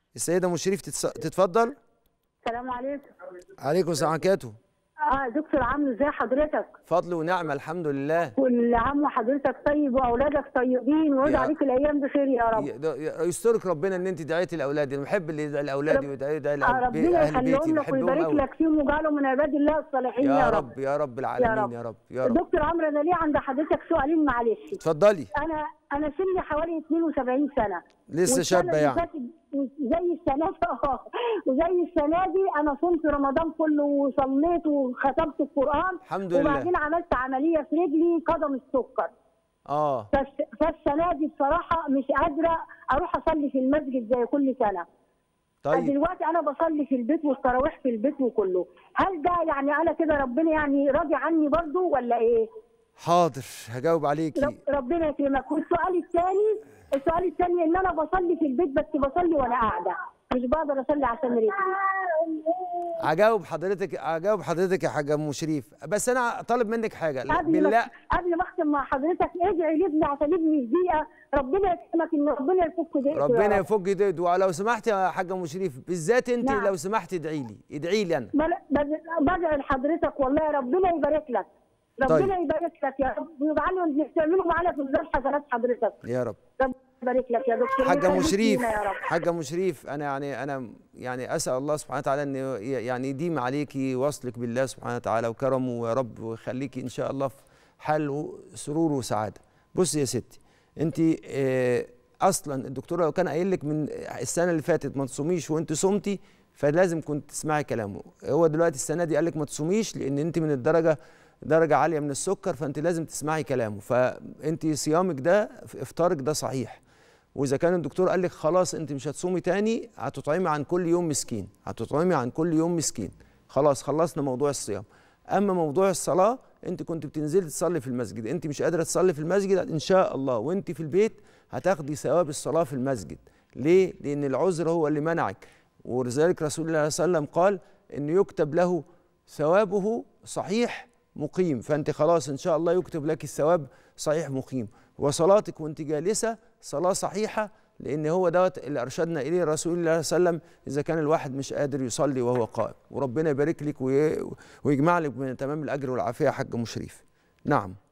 السيده مشرف تتص... تتفضل السلام عليكم عليكم السلام عليكم اه دكتور عمرو ازي حضرتك فضل ونعمه الحمد لله كل عام وحضرتك طيب واولادك طيبين ويعود يا- عليك الايام بخير يا رب ي- ده- ي- يسترك ربنا ان انت دعيتي لاولادي انا بحب اللي يدعي لاولادي رب- ويدعي يدعي آه لأهل بي- ربنا اهل بيتي يخليهم لك بحبهم ويبارك قوي لك فيهم ويجعلهم من عباد الله الصالحين يا يا رب يا رب العالمين يا رب يا رب دكتور عمرو انا ليه عند حضرتك سؤالين معلش اتفضلي انا انا سني حوالي 72 سنه لسه والسنة شابة اللي يعني. فاتت زي السنه دي وزي السنه دي انا صمت رمضان كله وصليت وختمت القران الحمد لله. وبعدين عملت عمليه في رجلي قدم السكر اه فالس- فالسنه دي بصراحه مش قادره اروح اصلي في المسجد زي كل سنه طيب دلوقتي انا بصلي في البيت والتراويح في البيت وكله هل ده يعني انا كده ربنا يعني راضي عني برضو ولا ايه حاضر هجاوب عليكي رب ربنا يكرمك والسؤال الثاني السؤال الثاني ان انا بصلي في البيت بس بصلي وانا قاعده مش بقدر اصلي عشان رجلي هجاوب حضرتك هجاوب حضرتك يا حاجه ام شريف بس انا طالب منك حاجه قبل بالله ما قبل ما اختم مع حضرتك ادعي لابني عشان ابني في دقيقه ربنا يكرمك ان ربنا يفك ضيقته يا ربنا رب. يفك ايديك ولو سمحت يا حاجه ام شريف بالذات انت نعم. لو سمحت ادعي لي ادعي لي انا بل- بد- بدعي لحضرتك والله ربنا يبارك لك ربنا طيب. يبارك لك يا رب ويجعلوا اللي تعملوا معانا في ميزان حسنات حضرتك يا رب ربنا يبارك لك يا دكتور حاجه ويخليك مشريف فينا يا رب حاجه مشريف انا يعني انا يعني اسال الله سبحانه وتعالى ان ي- يعني يديم عليكي وصلك بالله سبحانه وتعالى وكرمه يا رب ويخليكي ان شاء الله في حال و- سرور وسعاده بصي يا ستي انت آه، اصلا الدكتور لو كان قايل لك من السنه اللي فاتت ما تصوميش وانت صمتي فلازم كنت تسمعي كلامه هو دلوقتي السنه دي قال لك ما تصوميش لان انت من الدرجه درجه عاليه من السكر فانت لازم تسمعي كلامه فانت صيامك ده افطارك ده صحيح واذا كان الدكتور قال لك خلاص انت مش هتصومي تاني هتطعمي عن كل يوم مسكين هتطعمي عن كل يوم مسكين خلاص خلصنا موضوع الصيام اما موضوع الصلاه انت كنت بتنزلي تصلي في المسجد انت مش قادره تصلي في المسجد ان شاء الله وانت في البيت هتاخدي ثواب الصلاه في المسجد ليه لان العذر هو اللي منعك ولذلك رسول الله صلى الله عليه وسلم قال ان يكتب له ثوابه صحيح مقيم فانت خلاص ان شاء الله يكتب لك الثواب صحيح مقيم وصلاتك وانت جالسه صلاه صحيحه لان هو دوت اللي ارشدنا اليه رسول الله صلى الله عليه وسلم اذا كان الواحد مش قادر يصلي وهو قائم وربنا يبارك لك وي- ويجمع لك من تمام الاجر والعافيه يا حاج مشريف نعم